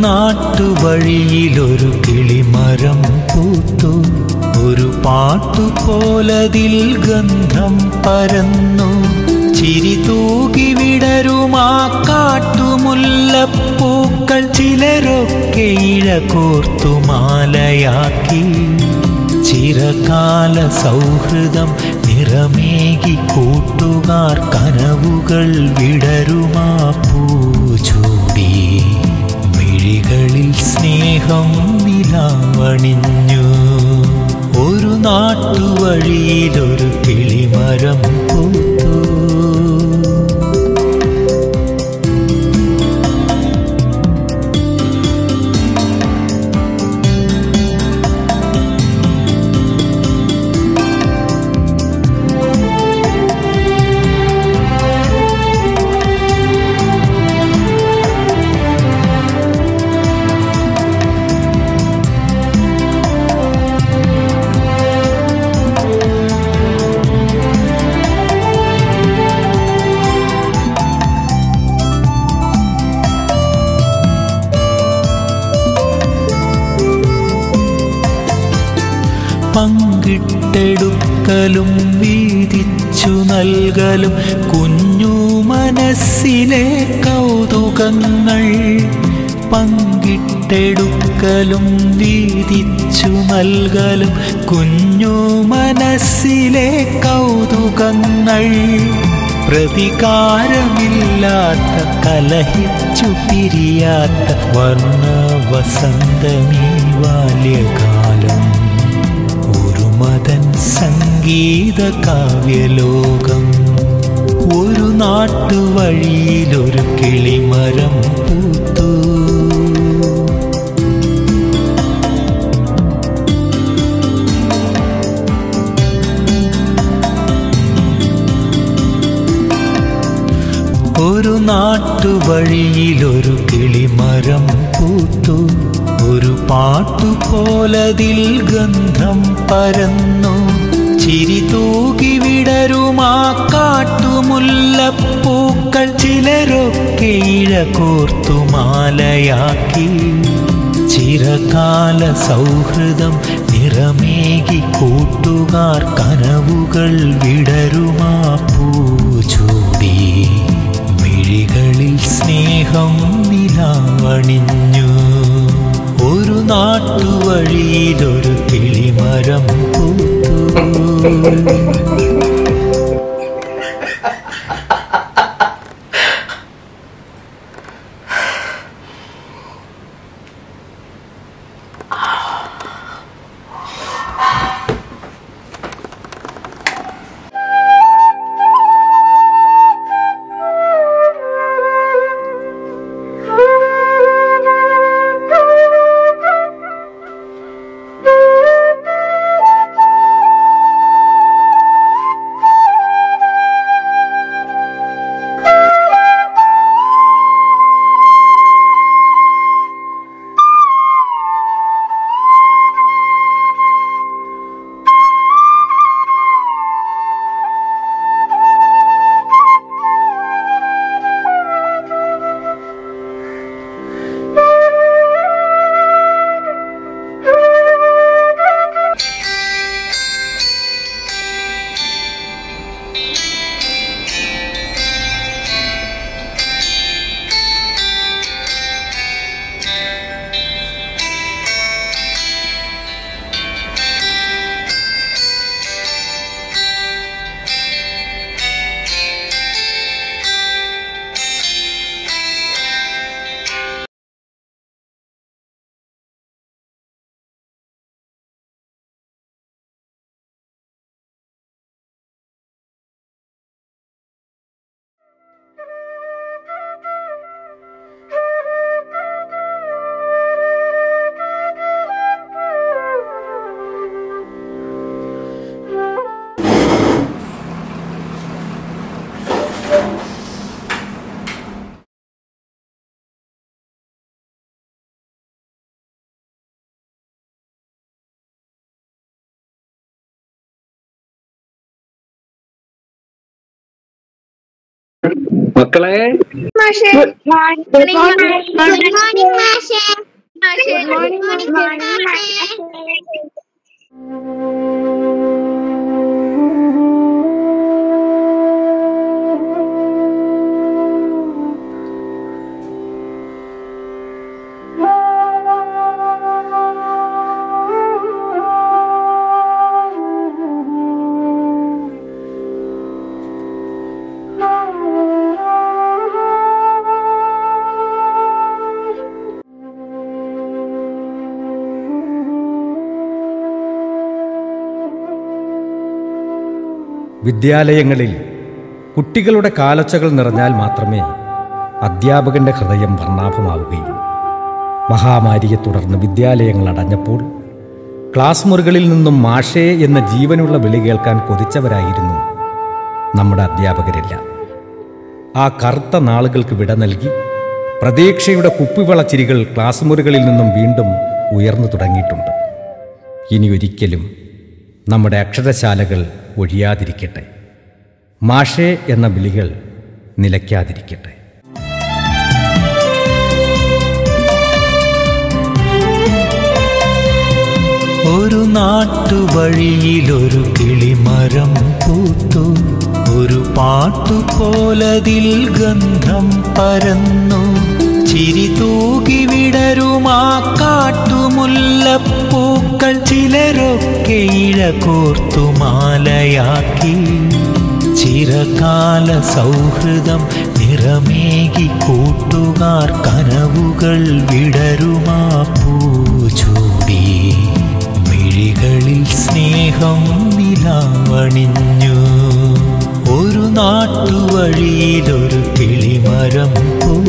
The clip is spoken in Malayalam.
നാട്ടുവഴിയിലൊരു കിളിമരം പൂത്തു ഒരു പാട്ടുപോലതിൽ ഗന്ധം പരന്നു ചിരി തൂകി വിടരുമാ കാട്ടുമുല്ലപ്പൂക്കൾ ചിലരൊക്കെ ഇഴ കോർത്തു മാലയാക്കി ചിരകാല സൗഹൃദം നിറമേകി കൂട്ടുകാർ കനവുകൾ വിടരുമാ പൂചൂടി മിഴികളിൽ സ്നേഹം നിലാവണിഞ്ഞു ഒരു നാട്ടുവഴിയിലൊരു കിളിമരം പൂത്തു പങ്കിട്ടെടുക്കലും വീതിച്ചു നൽകലും കുഞ്ഞു മനസ്സിലെ കൗതുകങ്ങൾ പങ്കിട്ടെടുക്കലും വീതിച്ചു നൽകലും കുഞ്ഞു മനസ്സിലെ കൗതുകങ്ങൾ പ്രതികാരമില്ലാത്ത കലഹിച്ചു പിരിയാത്ത വർണ്ണ വസന്തമീ ബാല്യകാലം ഒരു മതൻ സംഗീത കാവ്യലോകം ഒരു നാട്ടുവഴിയിലൊരു കിളിമരം പൂത്തു ഒരു നാട്ടുവഴിയിലൊരു കിളിമരം പൂത്തു ഒരു പാട്ടുപോലതിൽ ഗന്ധം പരന്നു ചിരി തൂകി വിടരുമാ കാട്ടുമുല്ലപ്പൂക്കൾ ചിലരൊക്കെ ഇഴ കോർത്തു മാലയാക്കി ചിരകാല സൗഹൃദം നിറമേകി കൂട്ടുകാർ കനവുകൾ വിടരുമാ പൂചൂടി മിഴികളിൽ സ്നേഹം നിലാവണിഞ്ഞു ഒരു നാട്ടുവഴിയിലൊരു കിളിമരം പൂത്തു Thank you. മക്കളെ ഗുഡ് മോർണിംഗ് ഗുഡ് മോർണിംഗ് മാഷേ ഗുഡ് മോർണിംഗ് ഗുഡ് മോർണിംഗ് മാഷേ വിദ്യാലയങ്ങളിൽ കുട്ടികളുടെ കാലൊച്ചകൾ നിറഞ്ഞാൽ മാത്രമേ അധ്യാപകന്റെ ഹൃദയം വർണ്ണാഭമാവുകയുള്ളൂ മഹാമാരിയെ തുടർന്ന് വിദ്യാലയങ്ങൾ അടഞ്ഞപ്പോൾ ക്ലാസ് മുറികളിൽ നിന്നും മാഷേ എന്ന ജീവനുള്ള വിളി കേൾക്കാൻ കൊതിച്ചവരായിരുന്നു നമ്മുടെ അധ്യാപകരെല്ലാം ആ കറുത്ത നാളുകൾക്ക് വിട നൽകി പ്രതീക്ഷയുടെ കുപ്പിവളച്ചിരികൾ ക്ലാസ് മുറികളിൽ നിന്നും വീണ്ടും ഉയർന്നു തുടങ്ങിയിട്ടുണ്ട് ഇനി ഒരിക്കലും നമ്മുടെ അക്ഷരശാലകൾ ഒഴിയാതിരിക്കട്ടെ മാഷേ എന്ന വിളികൾ നിലയ്ക്കാതിരിക്കട്ടെ ഒരു നാട്ടുവഴിയിലൊരു കിളിമരം പൂത്തു ഒരു പാട്ടുപോലതിൽ ഗന്ധം പരന്നു ചിരി തൂകി വിടരുമാ കാട്ടുമുല്ലപ്പൂക്കൾ ചിലരൊക്കെ ഇഴ കോർത്തു മാലയാക്കി ചിരകാല സൗഹൃദം നിറമേകി കൂട്ടുകാർ കനവുകൾ വിടരുമാ പൂച്ചൂടി മിഴികളിൽ സ്നേഹം നിലാവണിഞ്ഞു ഒരു നാട്ടുവഴിയിലൊരു കിളിമരം പൂ